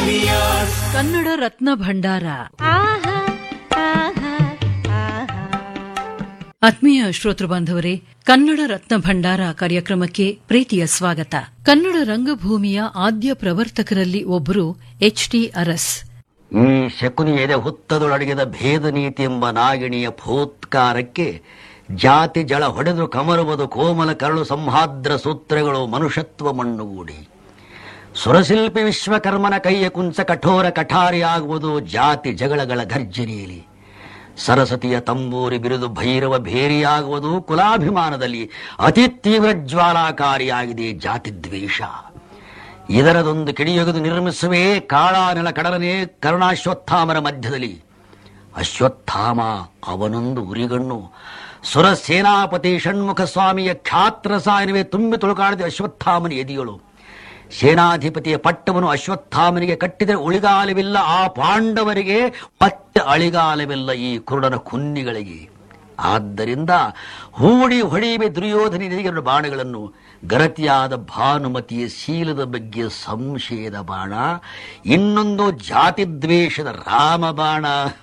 ಕನ್ನಡ ರತ್ನ ಭಂಡಾರ ಆತ್ಮೀಯ ಶ್ರೋತೃ ಬಾಂಧವರೇ ಕನ್ನಡ ರತ್ನ ಭಂಡಾರ ಕಾರ್ಯಕ್ರಮಕ್ಕೆ ಪ್ರೀತಿಯ ಸ್ವಾಗತ ಕನ್ನಡ ರಂಗಭೂಮಿಯ ಆದ್ಯ ಪ್ರವರ್ತಕರಲ್ಲಿ ಒಬ್ಬರು ಎಚ್ ಟಿ ಅರಸ್ ಈ ಶಕುನಿ ಎದೆ ಹುತ್ತದೊಳಗಿದ ಭೇದ ನೀತಿ ಎಂಬ ನಾಗಿಣಿಯ ಫೋತ್ಕಾರಕ್ಕೆ ಜಾತಿ ಜಳ ಹೊಡೆದು ಕಮರುವುದು ಕೋಮಲ ಕರಳು ಸಂಹಾದ್ರ ಸೂತ್ರಗಳು ಮನುಷ್ಯತ್ವ ಮಣ್ಣುಗೂಡಿ ಸುರಶಿಲ್ಪಿ ವಿಶ್ವಕರ್ಮನ ಕೈಯ ಕುಂಚ ಕಠೋರ ಕಠಾರಿಯಾಗುವುದು ಜಾತಿ ಜಗಳಗಳ ಘರ್ಜನೆಯಲ್ಲಿ ಸರಸ್ವತಿಯ ತಂಬೂರಿ ಬಿರುದು ಭೈರವ ಭೇರಿಯಾಗುವುದು ಕುಲಾಭಿಮಾನದಲ್ಲಿ ಅತಿ ತೀವ್ರ ಜ್ವಾಲಾಕಾರಿಯಾಗಿದೆ ಜಾತಿ ದ್ವೇಷ ಇದರದೊಂದು ಕಿಡಿಯೊಗೆದು ನಿರ್ಮಿಸುವೆ ಕಾಳಾನೆಲ ಕಡಲನೆ ಕರುಣಾಶ್ವತ್ಥಾಮರ ಮಧ್ಯದಲ್ಲಿ ಅಶ್ವತ್ಥಾಮ ಅವನೊಂದು ಉರಿಗಣ್ಣು ಸುರ ಸೇನಾಪತಿ ಷಣ್ಮುಖ ಸ್ವಾಮಿಯ ಖ್ಯಾತ್ರಸಾಯನವೇ ತುಂಬಿ ತುಳುಕಾಡಿದ ಅಶ್ವತ್ಥಾಮನ ಎದಿಯಳು ಸೇನಾಧಿಪತಿಯ ಪಟ್ಟವನ್ನು ಅಶ್ವತ್ಥಾಮನಿಗೆ ಕಟ್ಟಿದರೆ ಉಳಿಗಾಲವಿಲ್ಲ ಆ ಪಾಂಡವರಿಗೆ ಮತ್ತೆ ಅಳಿಗಾಲವಿಲ್ಲ ಈ ಕುರುಡನ ಕುನ್ನಿಗಳಿಗೆ ಆದ್ದರಿಂದ ಹೂಡಿ ಹೊಡೆಯುವೆ ದುರ್ಯೋಧನಿಗೆ ಎರಡು ಬಾಣಗಳನ್ನು ಗರತಿಯಾದ ಭಾನುಮತಿಯ ಶೀಲದ ಬಗ್ಗೆ ಸಂಶಯದ ಬಾಣ ಇನ್ನೊಂದು ಜಾತಿ ದ್ವೇಷದ ರಾಮ ಬಾಣ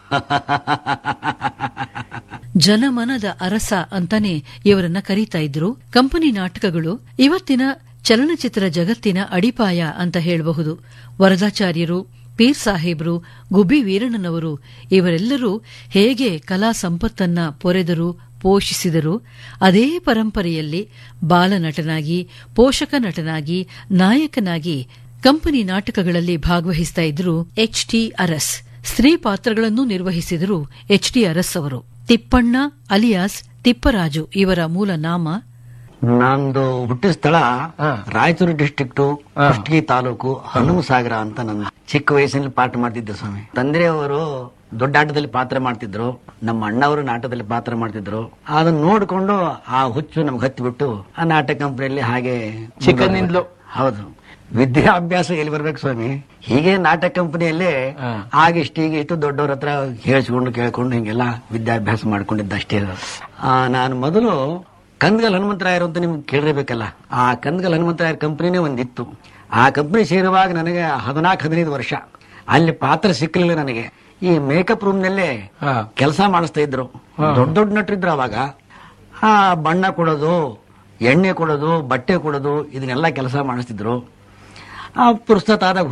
ಜನಮನದ ಅರಸ ಅಂತಾನೆ ಇವರನ್ನ ಕರೀತಾ ಇದ್ರು ಕಂಪನಿ ನಾಟಕಗಳು ಇವತ್ತಿನ ಚಲನಚಿತ್ರ ಜಗತ್ತಿನ ಅಡಿಪಾಯ ಅಂತ ಹೇಳಬಹುದು ವರದಾಚಾರ್ಯರು ಪೀರ್ ಸಾಹೇಬ್ರು ಗುಬ್ಬಿ ವೀರಣ್ಣನವರು ಇವರೆಲ್ಲರೂ ಹೇಗೆ ಕಲಾ ಸಂಪತ್ತನ್ನ ಪೊರೆದರು ಪೋಷಿಸಿದರು ಅದೇ ಪರಂಪರೆಯಲ್ಲಿ ಬಾಲನಟನಾಗಿ ಪೋಷಕ ನಟನಾಗಿ ನಾಯಕನಾಗಿ ಕಂಪನಿ ನಾಟಕಗಳಲ್ಲಿ ಭಾಗವಹಿಸ್ತಾ ಇದ್ರು ಎಚ್ ಟಿ ಅರಸ್ ಸ್ತ್ರೀ ಪಾತ್ರಗಳನ್ನು ನಿರ್ವಹಿಸಿದರು ಎಚ್ ಟಿ ಅರಸ್ ಅವರು ತಿಪ್ಪಣ್ಣ ಅಲಿಯಾಸ್ ತಿಪ್ಪರಾಜು ಇವರ ಮೂಲ ನಾಮ ನಂದು ಹುಟ್ಟಿದ ಸ್ಥಳ ರಾಯಚೂರು ಡಿಸ್ಟ್ರಿಕ್ಟ್ ಕುಷ್ಟಗಿ ತಾಲೂಕು ಹನುಮಸಾಗರ ಅಂತ ನನ್ನ ಚಿಕ್ಕ ವಯಸ್ಸಿನಲ್ಲಿ ಪಾಠ ಮಾಡ್ತಿದ್ದೆ ಸ್ವಾಮಿ ತಂದೆಯವರು ದೊಡ್ಡ ಆಟದಲ್ಲಿ ಪಾತ್ರ ಮಾಡ್ತಿದ್ರು ನಮ್ಮ ಅಣ್ಣವರು ನಾಟಕದಲ್ಲಿ ಪಾತ್ರ ಮಾಡ್ತಿದ್ರು ಅದನ್ನ ನೋಡಿಕೊಂಡು ಆ ಹುಚ್ಚು ನಮ್ಗೆ ಹತ್ತಿಬಿಟ್ಟು ಆ ನಾಟಕ ಕಂಪನಿಯಲ್ಲಿ ಹಾಗೆ ಚಿಕ್ಕಂದಿನಿಂದಲೂ? ಹೌದು ವಿದ್ಯಾಭ್ಯಾಸ ಎಲ್ಲಿ ಬರ್ಬೇಕು ಸ್ವಾಮಿ ಹೀಗೆ ನಾಟಕ ಕಂಪನಿಯಲ್ಲೇ ಆಗಿಷ್ಟು ಈಗ ಇಷ್ಟು ದೊಡ್ಡವ್ರ ಹತ್ರ ಹೇಳಿಸ್ಕೊಂಡು ಕೇಳ್ಕೊಂಡು ಹಿಂಗೆಲ್ಲ ವಿದ್ಯಾಭ್ಯಾಸ ಮಾಡ್ಕೊಂಡಿದ್ದ ಅಷ್ಟೇ ಆ, ನಾನು ಮೊದಲು ಕಂದಗಲ್ ಹನುಮಂತರಾಯರು ಅಂತ ನಿಮ್ಗೆ ಕೇಳಿರ್ಬೇಕಲ್ಲ ಆ ಕಂದಗಲ್ ಹನುಮಂತರಾಯರ್ ಕಂಪನಿನೇ ಒಂದಿತ್ತು ಆ ಕಂಪನಿ ಸೇರುವಾಗ ನನಗೆ ಹದಿನಾಲ್ಕು ಹದಿನೈದು ವರ್ಷ ಅಲ್ಲಿ ಪಾತ್ರ ಸಿಕ್ಕಲಿಲ್ಲ ನನಗೆ ಈ ಮೇಕಪ್ ರೂಮ್ ನಲ್ಲೇ ಹಾ. ಕೆಲಸ ಮಾಡಿಸ್ತಾ ಇದ್ರು ದೊಡ್ಡ ದೊಡ್ಡ ನಟರಿದ್ರು ಅವಾಗ ಆ ಬಣ್ಣ ಕೊಡೋದು ಎಣ್ಣೆ ಕೊಡೋದು ಬಟ್ಟೆ ಕೊಡೋದು ಇದನ್ನೆಲ್ಲ ಕೆಲಸ ಮಾಡಿಸ್ತಿದ್ರು ಆ ಪುಸ್ತಕ ಆದಾಗ